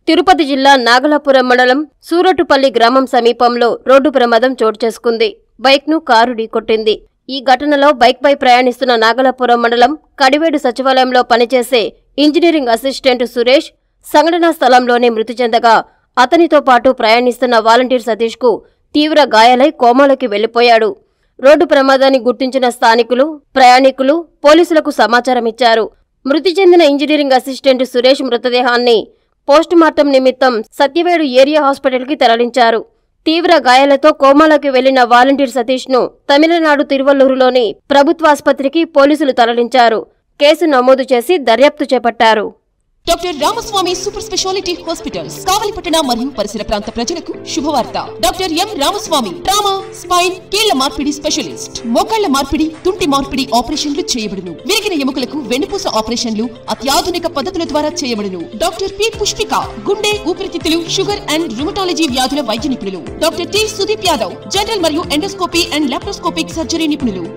తిరుపతి జిల్లా నాగలాపురం మండలం సూరటుపల్లి గ్రామం సమీపంలో రోడ్డు ప్రమాదం చోటు చేసుకుంది బైక్ను కారు ఢీకొట్టింది ఈ ఘటనలో బైక్పై ప్రయాణిస్తున్న నాగలాపురం మండలం కడివేడు సచివాలయంలో పనిచేసే ఇంజనీరింగ్ అసిస్టెంట్ సురేష్ సంఘటనా స్థలంలోనే మృతి చెందగా అతనితో పాటు ప్రయాణిస్తున్న వాలంటీర్ సతీష్కు తీవ్ర గాయాలై కోమాలోకి వెళ్లిపోయాడు రోడ్డు ప్రమాదాన్ని గుర్తించిన స్థానికులు ప్రయాణికులు పోలీసులకు సమాచారం ఇచ్చారు మృతి చెందిన ఇంజనీరింగ్ అసిస్టెంట్ సురేష్ మృతదేహాన్ని పోస్టుమార్టం నిమిత్తం సత్యవేడు ఏరియా హాస్పిటల్కి తరలించారు తీవ్ర గాయాలతో కోమాలోకి వెళ్లిన వాలంటీర్ సతీష్ను తమిళనాడు తిరువల్లూరులోని ప్రభుత్వాసుపత్రికి పోలీసులు తరలించారు కేసు నమోదు చేసి దర్యాప్తు చేపట్టారు doctor Ramaswamy super speciality hospitals కావలిపట్టణ మరియు పరిసర ప్రాంత ప్రజలకు శుభవార్త doctor M Ramaswamy trauma spine కీళ్ల మార్పిడి స్పెషలిస్ట్ మోకాళ్ల మార్పిడి తుంటి మార్పిడి ఆపరేషన్లు చేయబడును విరిగిన ఎముకలకు వెన్నుపూస ఆపరేషన్లు అత్యాధునిక పద్ధతుల ద్వారా చేయబడును డాక్టర్ పి పుష్పిక గుండె ఊపిరితిత్తులు షుగర్ అండ్ రుమటాలజీ వ్యాధుల వైద్య నిపుణులు doctor T Sudeep Yadav general మరియు ఎండోస్కోపీ అండ్ లాప్రోస్కోపిక్ సర్జరీ నిపుణులు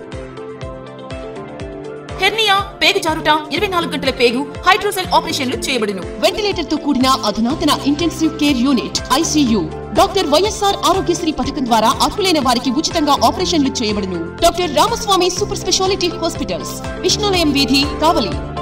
హెర్నియా పేగు జారుట ఇరవై నాలుగు గంటల పేగు హైడ్రోసెల్ ఆపరేషన్లు చేయబడును వెంటిలేటర్ తో కూడిన అధునాతన intensive care unit ICU doctor YSR Aarogyasri పథకం ద్వారా అర్హులైన వారికి ఉచితంగా ఆపరేషన్లు చేయబడును doctor Ramaswamy super speciality hospitals Vishnulayam వీధి కావలి